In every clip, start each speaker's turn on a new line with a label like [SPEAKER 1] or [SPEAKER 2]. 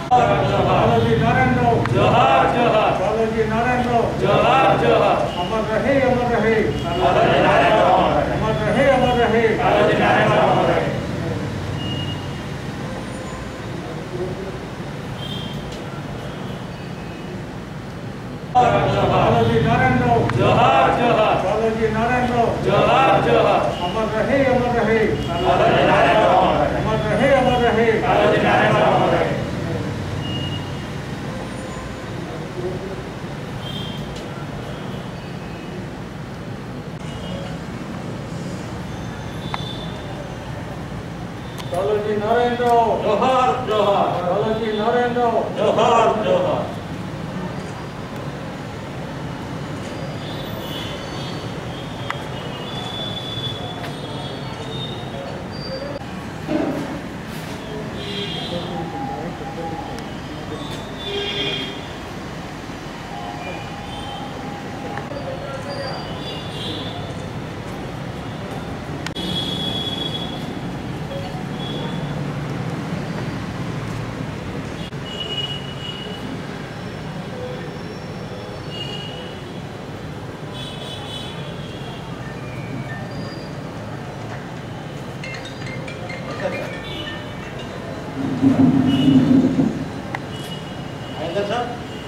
[SPEAKER 1] बालाजी नारायण राव
[SPEAKER 2] जोहार जोहार
[SPEAKER 1] बालाजी नारायण राव
[SPEAKER 2] जोहार जोहार
[SPEAKER 1] अमर रहे अमर रहे
[SPEAKER 2] बालाजी नारायण राव अमर रहे।
[SPEAKER 1] अमर रहे अमर रहे
[SPEAKER 2] बालाजी नारायण राव अमर रहे।
[SPEAKER 1] बालाजी नारायण राव
[SPEAKER 2] जोहार जोहार
[SPEAKER 1] बालाजी नारायण राव
[SPEAKER 2] जोहार जोहार
[SPEAKER 1] अमर रहे अमर रहे
[SPEAKER 2] बालाजी नारायण राव अमर रहे।
[SPEAKER 1] अमर रहे अमर रहे
[SPEAKER 2] बालाजी नारायण राव अमर रहे।
[SPEAKER 1] बालाजी नारायण राव
[SPEAKER 2] जोहार जोहार
[SPEAKER 1] बालाजी नारायण राव
[SPEAKER 2] जोहार जोहार
[SPEAKER 3] అయిందా సార్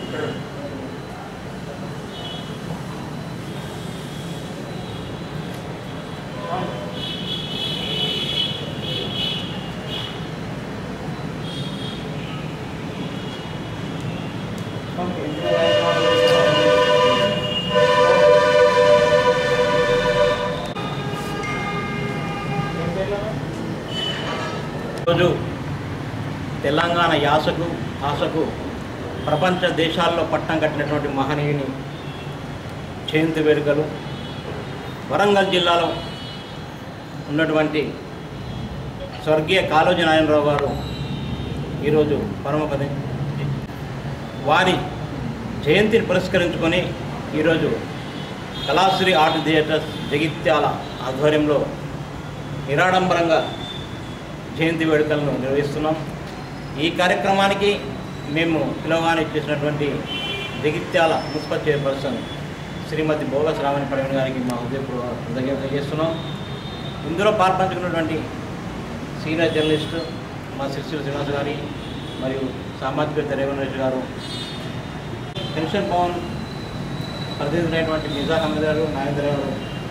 [SPEAKER 4] రోజు తెలంగాణ యాసకు భాషకు ప్రపంచ దేశాల్లో పట్టం కట్టినటువంటి మహనీయుని జయంతి వేడుకలు వరంగల్ జిల్లాలో ఉన్నటువంటి స్వర్గీయ కాళోజీ నారాయణరావు గారు ఈరోజు పరమపది వారి జయంతిని పురస్కరించుకొని ఈరోజు కళాశ్రీ ఆర్ట్ థియేటర్స్ జగిత్యాల ఆధ్వర్యంలో నిరాడంబరంగా జయంతి వేడుకలను నిర్వహిస్తున్నాం ఈ కార్యక్రమానికి మేము పిలవగానే చేసినటువంటి జగిత్యాల మున్సిపల్ చైర్పర్సన్ శ్రీమతి భోగ శ్రావణి ప్రవీణ్ గారికి మా హృదయపూర్వక కృతజ్ఞత చేస్తున్నాం ఇందులో పాల్పంచుకున్నటువంటి సీనియర్ జర్నలిస్టు మా శిశుల శ్రీనివాస్ గారి మరియు సామాజిక రేవణ్ గారు పెన్షన్ భవన్ ప్రతినిధులైనటువంటి నిజాం అహ్మద్ గారు నాగేంద్ర గారు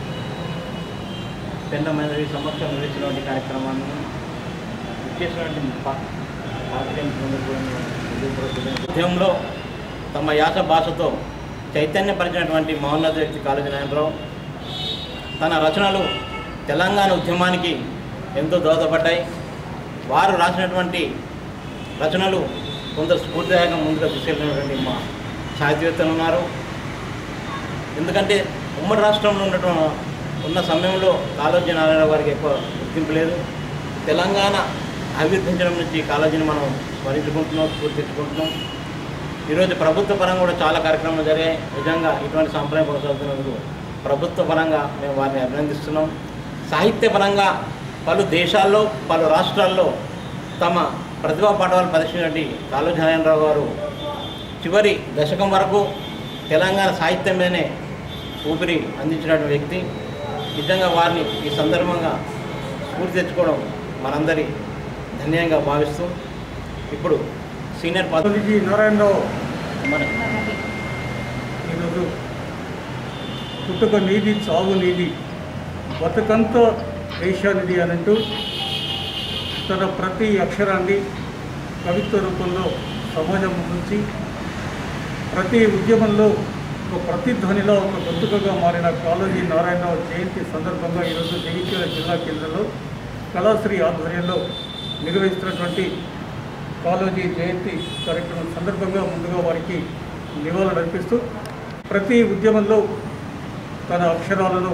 [SPEAKER 4] పెద్ద మంది సమక్షం నిర్వహించినటువంటి కార్యక్రమాన్ని ఇచ్చేసినటువంటి పా- పార్టీ ఉద్యమంలో తమ యాస భాషతో చైతన్యపరిచినటువంటి మహోన్నత వ్యక్తి కాళోజీ నారాయణరావు తన రచనలు తెలంగాణ ఉద్యమానికి ఎంతో దోహదపడ్డాయి వారు రాసినటువంటి రచనలు కొందరు స్ఫూర్తిదాయకంగా ముందుగా తీసుకెళ్ళినటువంటి మా సాహిత్యవేత్తలు ఉన్నారు ఎందుకంటే ఉమ్మడి రాష్ట్రంలో ఉన్నటువంటి ఉన్న సమయంలో కాళోజీ నారాయణరావు గారికి ఎక్కువ గుర్తింపు లేదు తెలంగాణ అభివృద్ధించడం నుంచి కాలేజీని మనం స్మరించుకుంటున్నాం స్ఫూర్తించుకుంటున్నాం ఈరోజు ప్రభుత్వ పరంగా కూడా చాలా కార్యక్రమాలు జరిగాయి నిజంగా ఇటువంటి సాంప్రదాయం కొనసాగుతున్నందుకు ప్రభుత్వ పరంగా మేము వారిని అభినందిస్తున్నాం సాహిత్య పరంగా పలు దేశాల్లో పలు రాష్ట్రాల్లో తమ ప్రతిభా పాఠవాలు ప్రదర్శించినటువంటి కాళోజీ నారాయణరావు గారు చివరి దశకం వరకు తెలంగాణ సాహిత్యం మీదనే ఊపిరి అందించినటువంటి వ్యక్తి నిజంగా వారిని ఈ సందర్భంగా స్ఫూర్తి తెచ్చుకోవడం మనందరి ధన్యంగా భావిస్తూ ఇప్పుడు సీనియర్ పదవి
[SPEAKER 1] బాలాజీ నారాయణ రావు
[SPEAKER 4] మన
[SPEAKER 1] ఈరోజు పుట్టుక నీది చావు నీది బతుకంతా దేశానిది అని అంటూ తన ప్రతి అక్షరాన్ని కవిత్వ రూపంలో సమాజం నుంచి ప్రతి ఉద్యమంలో ఒక ప్రతిధ్వనిలో ఒక గొంతుకగా మారిన కాళోజీ నారాయణరావు జయంతి సందర్భంగా ఈరోజు జగిత్యాల జిల్లా కేంద్రంలో కళాశ్రీ ఆధ్వర్యంలో నిర్వహిస్తున్నటువంటి కాళోజీ జయంతి కార్యక్రమం సందర్భంగా ముందుగా వారికి నివాళులు అర్పిస్తూ ప్రతి ఉద్యమంలో తన అక్షరాలను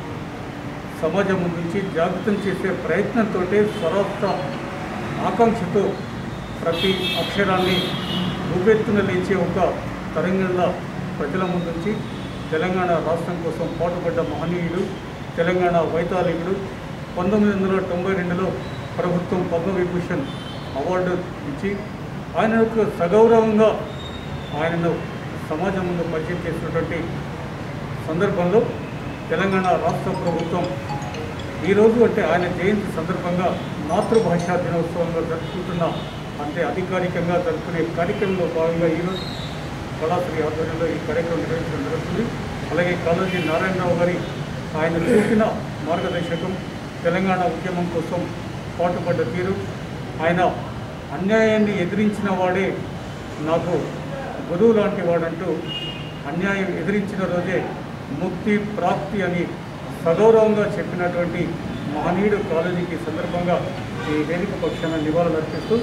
[SPEAKER 1] సమాజం నుంచి జాగృతం చేసే ప్రయత్నంతో స్వరాష్ట్ర ఆకాంక్షతో ప్రతి అక్షరాన్ని రూపెత్తున లేచే ఒక తరంగంలా ప్రజల ముందుంచి తెలంగాణ రాష్ట్రం కోసం పాటుపడ్డ మహనీయుడు తెలంగాణ వైతాళికుడు పంతొమ్మిది వందల తొంభై రెండులో ప్రభుత్వం పద్మవిభూషణ్ అవార్డు ఇచ్చి ఆయనకు సగౌరవంగా ఆయనను సమాజం ముందు పరిచయం చేసినటువంటి సందర్భంలో తెలంగాణ రాష్ట్ర ప్రభుత్వం ఈరోజు అంటే ఆయన జయంతి సందర్భంగా మాతృభాషా దినోత్సవంగా జరుపుకుంటున్న అంటే అధికారికంగా జరుపుకునే కార్యక్రమంలో భాగంగా ఈరోజు కళాశ్రీ ఆధ్వర్యంలో ఈ కార్యక్రమం నిర్వహించడం జరుగుతుంది అలాగే కాళోజీ నారాయణరావు గారి ఆయన చూపిన మార్గదర్శకం తెలంగాణ ఉద్యమం కోసం పాటుపడ్డ తీరు ఆయన అన్యాయాన్ని ఎదిరించిన వాడే నాకు గురువు లాంటి వాడంటూ అన్యాయం ఎదిరించిన రోజే ముక్తి ప్రాప్తి అని సగౌరవంగా చెప్పినటువంటి మహనీయుడు కాలేజీకి సందర్భంగా ఈ వేదిక పక్షాన నివాళులు అర్పిస్తూ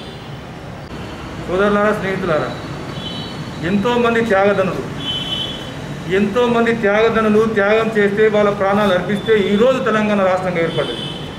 [SPEAKER 3] సోదరులారా స్నేహితులారా ఎంతోమంది త్యాగదనులు ఎంతోమంది త్యాగదనులు త్యాగం చేస్తే వాళ్ళ ప్రాణాలు అర్పిస్తే ఈరోజు తెలంగాణ రాష్ట్రంగా ఏర్పడ్డది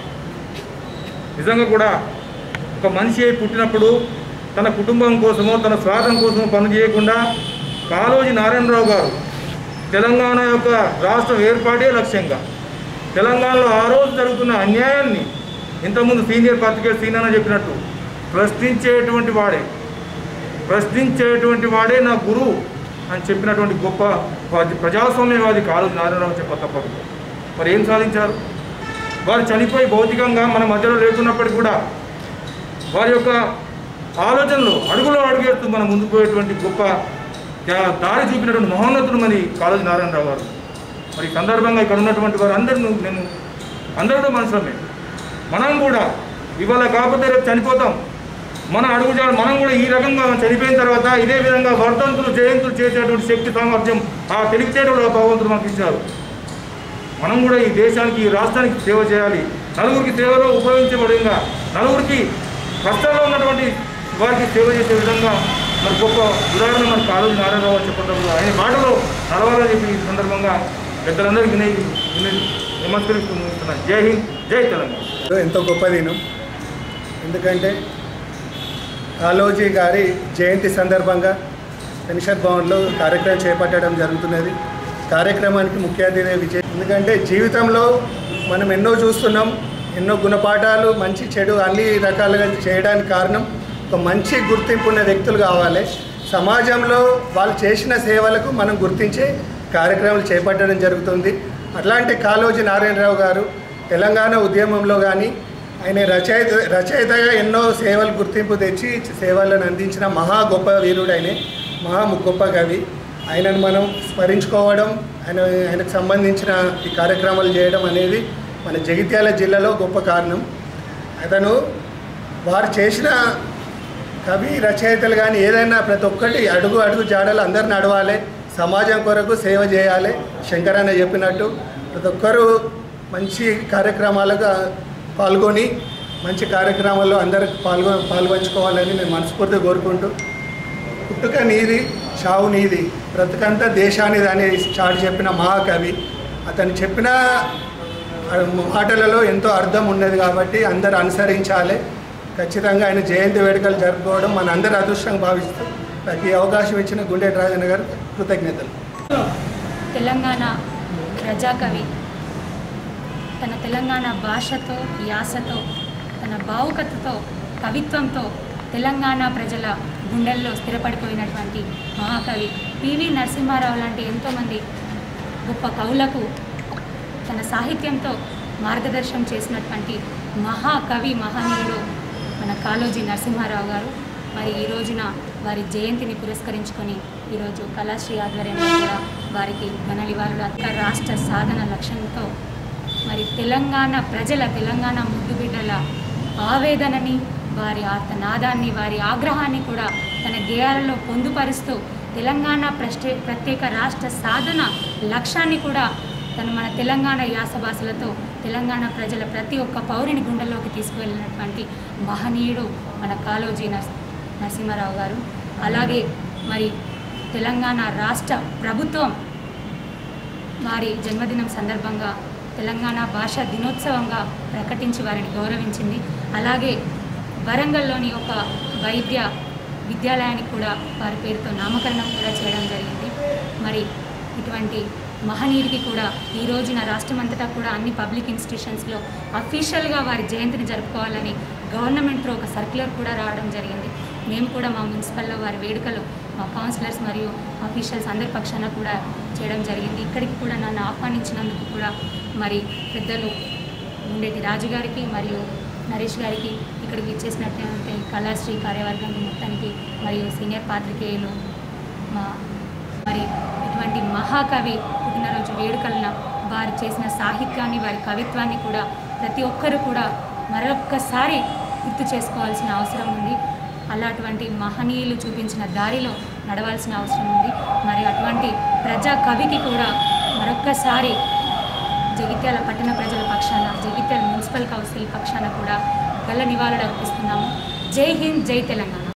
[SPEAKER 3] నిజంగా కూడా ఒక మనిషి అయి పుట్టినప్పుడు తన కుటుంబం కోసమో తన స్వార్థం కోసమో పని చేయకుండా కాళోజీ నారాయణరావు గారు తెలంగాణ యొక్క రాష్ట్రం ఏర్పాటే లక్ష్యంగా తెలంగాణలో ఆ రోజు జరుగుతున్న అన్యాయాన్ని ఇంతకుముందు సీనియర్ పత్రికేయుడు సీనన్న చెప్పినట్టు ప్రశ్నించేటువంటి వాడే ప్రశ్నించేటువంటి వాడే నా గురువు అని చెప్పినటువంటి గొప్ప వాది- ప్రజాస్వామ్యవాది కాలు నారాయణరావు చెప్ప తప్పదు మరి ఏం సాధించారు వారు చనిపోయి భౌతికంగా మన మధ్యలో లేకున్నప్పటికీ కూడా వారి యొక్క ఆలోచనలు అడుగులో అడుగేస్తూ మనం ముందుకు పోయేటువంటి గొప్ప దా- దారి చూపినటువంటి మహోన్నతుడు మరి కాళోజీ నారాయణరావు గారు మరి ఈ సందర్భంగా ఇక్కడ ఉన్నటువంటి వారు అందరిని నేను అందరితో మనుషులమే మనం కూడా ఇవాళ కాకపోతే రేపు చనిపోతాం మన అడుగుజాడు మనం కూడా ఈ రకంగా చనిపోయిన తర్వాత ఇదే విధంగా వర్ధంతులు జయంతులు చేసేటువంటి శక్తి సామర్థ్యం ఆ తెలివితేటలు భగవంతుడు మనకి ఇచ్చారు మనం కూడా ఈ దేశానికి ఈ రాష్ట్రానికి సేవ చేయాలి నలుగురికి సేవలో ఉపయోగించబడింగా నలుగురికి కష్టాల్లో ఉన్నటువంటి వారికి సేవ చేసే విధంగా మరి గొప్ప ఉదాహరణ మన కాళోజీ నారాయణరావు అని చెప్పడం ఆయన మాటలో నడవాలని చెప్పి ఈ సందర్భంగా పెద్దలందరికీ వినయ వినయ నమస్కరిస్తూ ముగిస్తున్నాను జై హింద్ జై తెలంగాణ
[SPEAKER 5] ఎంతో గొప్ప దినం ఎందుకంటే కాళోజీ గారి జయంతి సందర్భంగా పెన్షన్ భవన్లో కార్యక్రమం చేపట్టడం జరుగుతున్నది కార్యక్రమానికి ముఖ్య అతిథి విజయ్ ఎందుకంటే జీవితంలో మనం ఎన్నో చూస్తున్నాం ఎన్నో గుణపాఠాలు మంచి చెడు అన్ని రకాలుగా చేయడానికి కారణం ఒక మంచి గుర్తింపు ఉన్న వ్యక్తులు కావాలి సమాజంలో వాళ్ళు చేసిన సేవలకు మనం గుర్తించే కార్యక్రమాలు చేపట్టడం జరుగుతుంది అట్లాంటి కాళోజీ నారాయణరావు గారు తెలంగాణ ఉద్యమంలో కానీ ఆయన రచయిత రచయితగా ఎన్నో సేవలు గుర్తింపు తెచ్చి సేవలను అందించిన మహా గొప్ప వీరుడు ఆయన మహా గొప్ప కవి ఆయనను మనం స్మరించుకోవడం ఆయన ఆయనకు సంబంధించిన ఈ కార్యక్రమాలు చేయడం అనేది మన జగిత్యాల జిల్లాలో గొప్ప కారణం అతను వారు చేసిన కవి రచయితలు కానీ ఏదైనా ప్రతి ఒక్కటి అడుగు అడుగు జాడలు అందరు నడవాలి సమాజం కొరకు సేవ చేయాలి శంకరన్న చెప్పినట్టు ప్రతి ఒక్కరూ మంచి కార్యక్రమాలుగా పాల్గొని మంచి కార్యక్రమాల్లో అందరికి పాల్గొ పాల్గొంచుకోవాలని నేను మనస్ఫూర్తిగా కోరుకుంటూ పుట్టుక నీది చావు నీది బ్రతుకంతా దేశానిది అని చాటి చెప్పిన మహాకవి అతను చెప్పిన ఆ మాటలలో ఎంతో అర్థం ఉన్నది కాబట్టి అందరూ అనుసరించాలి ఖచ్చితంగా ఆయన జయంతి వేడుకలు జరుపుకోవడం మన అందరి అదృష్టంగా భావిస్తూ నాకు ఈ అవకాశం ఇచ్చిన గుండె రాజన్న గారు కృతజ్ఞతలు
[SPEAKER 6] తెలంగాణ ప్రజాకవి తన తెలంగాణ భాషతో యాసతో తన భావుకతతో కవిత్వంతో తెలంగాణ ప్రజల గుండెల్లో స్థిరపడిపోయినటువంటి మహాకవి పివి నరసింహారావు లాంటి ఎంతోమంది గొప్ప కవులకు తన సాహిత్యంతో మార్గదర్శనం చేసినటువంటి మహాకవి మహనీయుడు మన కాళోజీ నరసింహారావు గారు మరి ఈ రోజున వారి జయంతిని పురస్కరించుకొని ఈరోజు కళాశ్రీ ఆధ్వర్యంలో కూడా వారికి ఘన నివాళులు అక్క రాష్ట్ర సాధన లక్ష్యంతో మరి తెలంగాణ ప్రజల తెలంగాణ ముద్దుబిడ్డల ఆవేదనని వారి ఆర్తనాదాన్ని వారి ఆగ్రహాన్ని కూడా తన గేయాలలో పొందుపరుస్తూ తెలంగాణ ప్రశ్నే ప్రత్యేక రాష్ట్ర సాధన లక్ష్యాన్ని కూడా తను మన తెలంగాణ యాస భాషలతో తెలంగాణ ప్రజల ప్రతి ఒక్క పౌరుని గుండెల్లోకి తీసుకువెళ్ళినటువంటి మహనీయుడు మన కాళోజీ నరస్ నరసింహారావు గారు అలాగే మరి తెలంగాణ రాష్ట్ర ప్రభుత్వం వారి జన్మదినం సందర్భంగా తెలంగాణ భాషా దినోత్సవంగా ప్రకటించి వారిని గౌరవించింది అలాగే వరంగల్లోని ఒక వైద్య విద్యాలయానికి కూడా వారి పేరుతో నామకరణం కూడా చేయడం జరిగింది మరి ఇటువంటి మహనీయుడికి కూడా ఈ రోజున రాష్ట్రమంతటా కూడా అన్ని పబ్లిక్ ఇన్స్టిట్యూషన్స్లో అఫీషియల్గా వారి జయంతిని జరుపుకోవాలని గవర్నమెంట్ త్రూ ఒక సర్క్యులర్ కూడా రావడం జరిగింది మేము కూడా మా మున్సిపల్లో వారి వేడుకలు మా కౌన్సిలర్స్ మరియు ఆఫీషియల్స్ అందరి పక్షాన కూడా చేయడం జరిగింది ఇక్కడికి కూడా నన్ను ఆహ్వానించినందుకు కూడా మరి పెద్దలు ఉండేటి రాజు గారికి మరియు నరేష్ గారికి ఇక్కడికి ఇచ్చేసినటువంటి కళాశ్రీ కార్యవర్గానికి మొత్తానికి మరియు సీనియర్ పాత్రికేయులు మా మరి ఇటువంటి మహాకవి పుట్టినరోజు వేడుకలను వారు చేసిన సాహిత్యాన్ని వారి కవిత్వాన్ని కూడా ప్రతి ఒక్కరు కూడా మరొక్కసారి గుర్తు చేసుకోవాల్సిన అవసరం ఉంది అలాంటి మహనీయులు చూపించిన దారిలో నడవాల్సిన అవసరం ఉంది మరి అటువంటి ప్రజా కవికి కూడా మరొక్కసారి జగిత్యాల పట్టణ ప్రజల పక్షాన జగిత్యాల మున్సిపల్ కౌన్సిల్ పక్షాన కూడా గల్ల నివాళులు అర్పిస్తున్నాము జై హింద్ జై తెలంగాణ